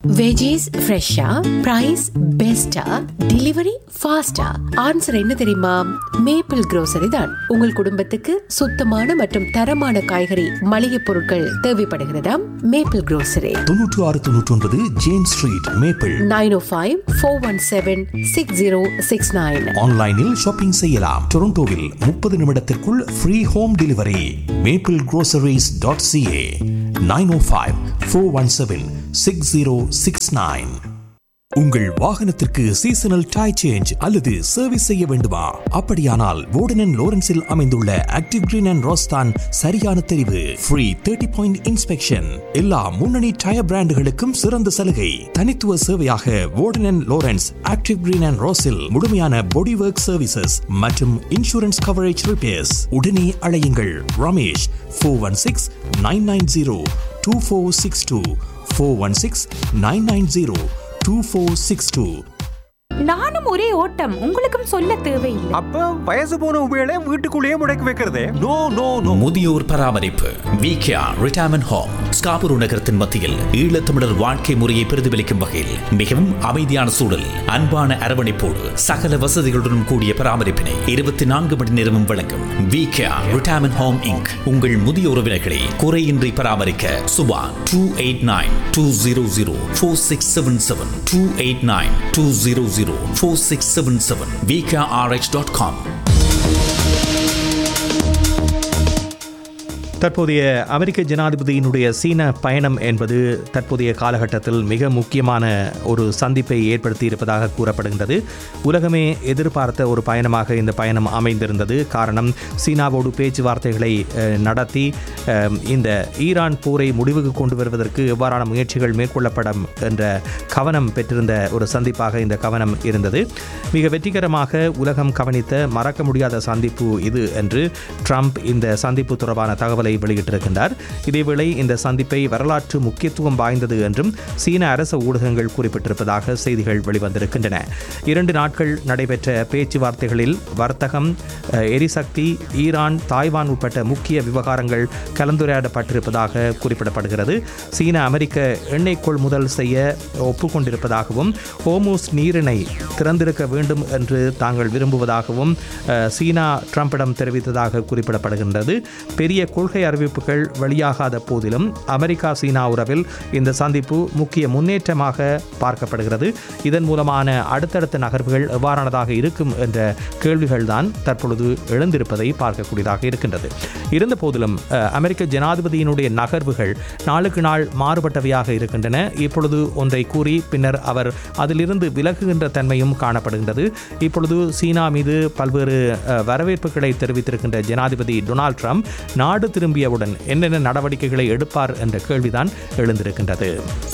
veggies ஃப்ரெஷ்ஷா price பெஸ்டா delivery ஃபாஸ்டா ஆன்சர் என்ன தெரியுமா மேப்பிள் grocery தான் உங்கள் குடும்பத்துக்கு சுத்தமான மற்றும் தரமான காய்கறி மளிகை பொருட்கள் தேவைப்படுகிறதா மேப்பிள் grocery தொன்னூற்று ஆறு தொன்னூற்றி ஒன்பது James street Maple nine O five four one seven six zero six nine ஆன்லைனில் ஷாப்பிங் செய்யலாம் டொரண்டோவில் முப்பது நிமிடத்திற்குள் free home delivery Maple groceries dot CA nine O five four one seven six zero six nine உங்கள் வாகனத்திற்கு seasonal tyre change அல்லது service செய்ய வேண்டுமா அப்படியானால் வோர்டன் லோரன்ஸில் அமைந்துள்ள ஆக்டிவ் கிரீன் அண்ட் ரோஸ்தான் சரியான தெரிவு ஃப்ரீ தேர்ட்டி பாயிண்ட் இன்ஸ்பெக்ஷன் எல்லா முன்னணி டயர் பிராண்டுகளுக்கும் சிறந்த சலுகை தனித்துவ சேவையாக Warden Lawrence active green and ரோஸில் முழுமையான பாடி ஒர்க் சர்வீசஸ் மற்றும் இன்சூரன்ஸ் கவரேஜ் ரிப்பேர்ஸ் உடனே அழையுங்கள் Ramesh four one six nine nine zero two four six two four one six nine nine zero two four six two நானும் ஒரே ஓட்டம் உங்களுக்கும் சொல்ல தேவையில்லை அப்ப வயசு போன உபயோக வீட்டுக்குள்ளேயே முடக்கி வைக்கிறதே நோ நோ நோ முதியோர் பராமரிப்பு விகேஆ ரிட்டையர்மெண்ட் ஹோம் ஸ்காபூர் நகரத்தின் மத்தியில் ஈழத்தமிழர் வாழ்க்கை முறையை பிரதிபலிக்கும் வகையில் மிகவும் அமைதியான சூழல் அன்பான அரவணைப்போடு சகல வசதிகளுடன் கூடிய பராமரிப்பினை இருபத்தி நான்கு மணி நேரமும் வழங்கும் விகேஆ ரிட்டையர்மெண்ட் ஹோம் இங்க் உங்கள் முதிய உறவினர்களை குறையின்றி பராமரிக்க Subha two eight nine two zero zero four six seven seven two eight nine two zero zero four six seven seven VKRH dot com தற்போதைய அமெரிக்க ஜனாதிபதியினுடைய சீன பயணம் என்பது தற்போதைய காலகட்டத்தில் மிக முக்கியமான ஒரு சந்திப்பை ஏற்படுத்தி இருப்பதாக கூறப்படுகின்றது உலகமே எதிர்பார்த்த ஒரு பயணமாக இந்த பயணம் அமைந்திருந்தது காரணம் சீனாவோடு பேச்சுவார்த்தைகளை அஹ், நடத்தி அஹ், இந்த ஈரான் போரை முடிவுக்கு கொண்டு வருவதற்கு எவ்வாறான முயற்சிகள் மேற்கொள்ளப்படும் என்ற கவனம் பெற்றிருந்த ஒரு சந்திப்பாக இந்த கவனம் இருந்தது மிக வெற்றிகரமாக உலகம் கவனித்த மறக்க முடியாத சந்திப்பு இது என்று ட்ரம்ப் இந்த சந்திப்பு தொடர்பான தகவலை வெளியிட்டிருக்கின்றார் இதேவேளை இந்த சந்திப்பை வரலாற்று முக்கியத்துவம் வாய்ந்தது என்றும் சீன அரச ஊடகங்கள் குறிப்பிட்டிருப்பதாக செய்திகள் வெளிவந்திருக்கின்றன இரண்டு நாட்கள் நடைபெற்ற பேச்சுவார்த்தைகளில் வர்த்தகம் அஹ், எரிசக்தி ஈரான் தாய்வான் உட்பட்ட முக்கிய விவகாரங்கள் கலந்துரையாடப்பட்டிருப்பதாக குறிப்பிடப்படுகிறது சீன அமெரிக்க எண்ணெய் கொள்முதல் செய்ய ஒப்புக்கொண்டிருப்பதாகவும் ஹோமூஸ் நீரிணை திறந்திருக்க வேண்டும் என்று தாங்கள் விரும்புவதாகவும் அஹ், சீனா ட்ரம்பிடம் தெரிவித்ததாக குறிப்பிடப்படுகின்றது பெரிய கொள்கை அறிவிப்புகள் வெளியாகாத போதிலும் அமெரிக்கா சீனா உறவில் இந்த சந்திப்பு முக்கிய முன்னேற்றமாக பார்க்கப்படுகிறது இதன் மூலமான அடுத்தடுத்த நகர்வுகள் எவ்வாறானதாக இருக்கும் என்ற கேள்விகள் தான் தற்பொழுது எழுந்திருப்பதை பார்க்கக்கூடியதாக இருக்கின்றது இருந்த போதிலும் அஹ், அமெரிக்க ஜனாதிபதியினுடைய நகர்வுகள் நாளுக்கு நாள் மாறுபட்டவையாக இருக்கின்றன இப்பொழுது ஒன்றை கூறி பின்னர் அவர் அதிலிருந்து விலகுகின்ற தன்மையும் காணப்படுகின்றது இப்பொழுது சீனா மீது பல்வேறு அஹ், வரவேற்புகளை தெரிவித்திருக்கின்ற ஜனாதிபதி டொனால்ட் ட்ரம்ப் நாடு திரும்பியவுடன் என்னென்ன நடவடிக்கைகளை எடுப்பார் என்ற கேள்விதான் எழுந்திருக்கின்றது